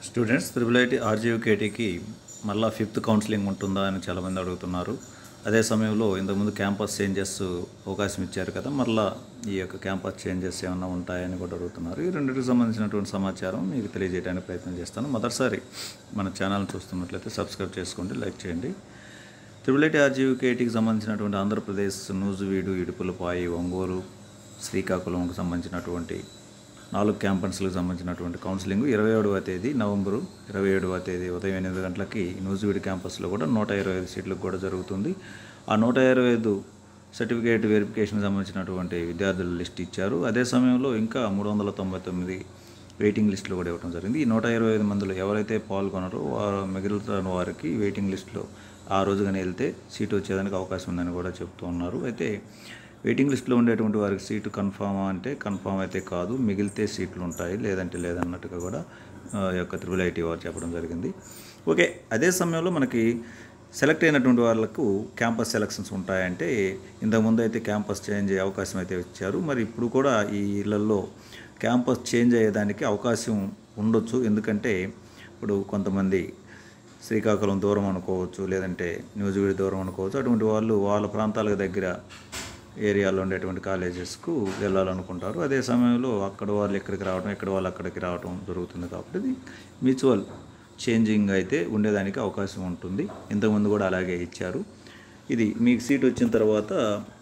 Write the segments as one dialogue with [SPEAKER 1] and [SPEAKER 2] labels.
[SPEAKER 1] students triple IT ఆర్జీవికేటీకి మళ్ళీ fifth counselling ఉంటుందా అని చాలామంది అడుగుతున్నారు అదే సమయంలో ఇంతకుముందు క్యాంపస్ చేంజెస్ అవకాశం ఇచ్చారు కదా మళ్ళీ ఈ యొక్క క్యాంపస్ చేంజెస్ ఏమైనా ఉంటాయని కూడా అడుగుతున్నారు ఈ రెండింటికి సంబంధించినటువంటి సమాచారం మీకు తెలియజేయడానికి ప్రయత్నం చేస్తాను మొదటిసారి మన ఛానల్ చూస్తున్నట్లయితే సబ్స్క్రైబ్ చేసుకోండి లైక్ చేయండి త్రిబుల్ ఐటీ ఆర్జీవికేటీకి సంబంధించినటువంటి ఆంధ్రప్రదేశ్ నూజువీడు ఇడుపులపాయి ఒంగోలు శ్రీకాకుళంకు సంబంధించినటువంటి నాలుగు క్యాంపస్లకు సంబంధించినటువంటి కౌన్సిలింగ్ ఇరవై ఏడవ తేదీ నవంబరు ఇరవై ఏడవ తేదీ ఉదయం ఎనిమిది గంటలకి నూజివీడి క్యాంపస్లో కూడా నూట ఇరవై ఐదు సీట్లకు కూడా జరుగుతుంది ఆ నూట ఇరవై ఐదు సర్టిఫికేట్ వెరిఫికేషన్కి సంబంధించినటువంటి విద్యార్థుల లిస్ట్ ఇచ్చారు అదే సమయంలో ఇంకా మూడు వందల తొంభై తొమ్మిది వెయిటింగ్ లిస్టులు కూడా ఇవ్వడం జరిగింది ఈ నూట ఇరవై ఐదు మందిలో ఎవరైతే పాల్గొన్నారో వారు మిగులుతున్న వారికి వెయిటింగ్ లిస్టులో ఆ రోజు కానీ వెళ్తే సీట్ వచ్చేదానికి అవకాశం ఉందని కూడా చెప్తూ ఉన్నారు అయితే వెయిటింగ్ లిస్ట్లో ఉండేటువంటి వారికి సీటు కన్ఫామా అంటే కన్ఫామ్ అయితే కాదు మిగిలితే సీట్లు ఉంటాయి లేదంటే లేదన్నట్టుగా కూడా ఆ, ఈ యొక్క త్రిబుల్ ఐటీ వారు చెప్పడం జరిగింది ఓకే అదే సమయంలో మనకి సెలెక్ట్ అయినటువంటి వాళ్ళకు క్యాంపస్ సెలక్షన్స్ ఉంటాయంటే ఇంతకుముందు అయితే క్యాంపస్ చేంజ్ అయ్యే అవకాశం అయితే ఇచ్చారు మరి ఇప్పుడు కూడా ఈ ఇళ్లలో క్యాంపస్ చేంజ్ అయ్యేదానికి అవకాశం ఉండొచ్చు ఎందుకంటే ఇప్పుడు కొంతమంది శ్రీకాకుళం దూరం అనుకోవచ్చు లేదంటే న్యూజివీడ్ దూరం అనుకోవచ్చు అటువంటి వాళ్ళు వాళ్ళ ప్రాంతాలకు దగ్గర ఏరియాలో ఉండేటువంటి కాలేజెస్కు వెళ్ళాలనుకుంటారు అదే సమయంలో అక్కడ వాళ్ళు ఇక్కడికి రావడం ఇక్కడ వాళ్ళు అక్కడికి రావడం జరుగుతుంది కాబట్టి ఇది మ్యూచువల్ చేంజింగ్ అయితే ఉండేదానికి అవకాశం ఉంటుంది ఇంతకుముందు కూడా అలాగే ఇచ్చారు ఇది మీకు సీట్ వచ్చిన తర్వాత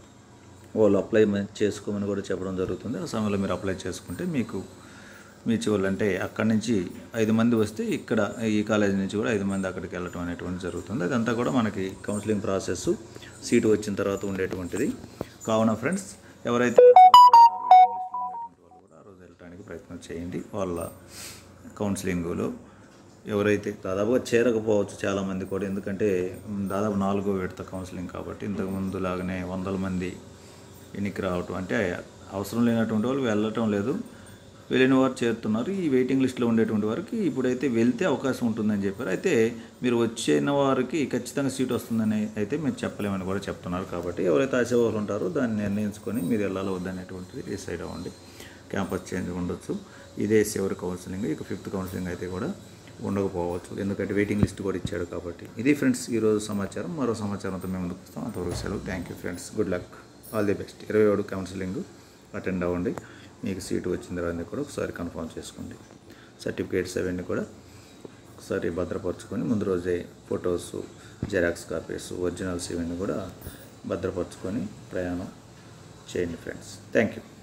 [SPEAKER 1] వాళ్ళు అప్లై మ- చేసుకోమని కూడా చెప్పడం జరుగుతుంది ఆ సమయంలో మీరు అప్లై చేసుకుంటే మీకు మ్యూచువల్ అంటే అక్కడి నుంచి ఐదు మంది వస్తే ఇక్కడ ఈ కాలేజ్ నుంచి కూడా ఐదు మంది అక్కడికి వెళ్ళటం అనేటువంటి జరుగుతుంది అదంతా కూడా మనకి కౌన్సిలింగ్ ప్రాసెస్ సీటు వచ్చిన తర్వాత ఉండేటువంటిది కావున ఫ్రెండ్స్ ఎవరైతే ఉండేటువంటి వాళ్ళు కూడా ఆ రోజు వెళ్ళడానికి ప్రయత్నం చేయండి వాళ్ళ కౌన్సిలింగ్లో ఎవరైతే దాదాపుగా చేరకపోవచ్చు చాలామంది కూడా ఎందుకంటే మ్, దాదాపు నాలుగో విడత కౌన్సిలింగ్ కాబట్టి ఇంతకుముందు లాగానే వందల మంది ఎన్నిక రావటం అంటే అవసరం లేనటువంటి వాళ్ళు వెళ్ళటం లేదు వెళ్ళిన వారు చేరుతున్నారు ఈ వెయిటింగ్ లిస్ట్లో ఉండేటువంటి వారికి ఇప్పుడైతే వెళ్తే అవకాశం ఉంటుందని చెప్పారు అయితే మీరు వచ్చిన వారికి ఖచ్చితంగా సీట్ వస్తుందని అయితే మీరు చెప్పలేమని కూడా చెప్తున్నారు కాబట్టి ఎవరైతే ఆశావాహులు ఉంటారో దాన్ని నిర్ణయించుకొని మీరు వెళ్ళాలో వద్దనేటువంటిది డిసైడ్ అవ్వండి క్యాంపస్ చేంజ్ ఉండొచ్చు ఇదే చివరి కౌన్సిలింగ్ ఇక ఫిఫ్త్ కౌన్సిలింగ్ అయితే కూడా ఉండకపోవచ్చు ఎందుకంటే వెయిటింగ్ లిస్ట్ కూడా ఇచ్చాడు కాబట్టి ఇది ఫ్రెండ్స్ ఈరోజు సమాచారం మరో సమాచారంతో మేము ముందుకు వస్తాం అంతవరకు సెలవు thank you friends good luck all the best ఇరవై ఏడు కౌన్సిలింగ్ అటెండ్ అవ్వండి మీకు సీటు వచ్చిన తర్వాత కూడా ఒకసారి కన్ఫర్మ్ చేసుకోండి సర్టిఫికేట్స్ అవన్నీ కూడా ఒకసారి భద్రపరచుకొని ముందు రోజే ఫొటోస్ జెరాక్స్ కాపీస్ ఒరిజినల్స్ ఇవన్నీ కూడా భద్రపరచుకొని ప్రయాణం చేయండి ఫ్రెండ్స్ థ్యాంక్ యూ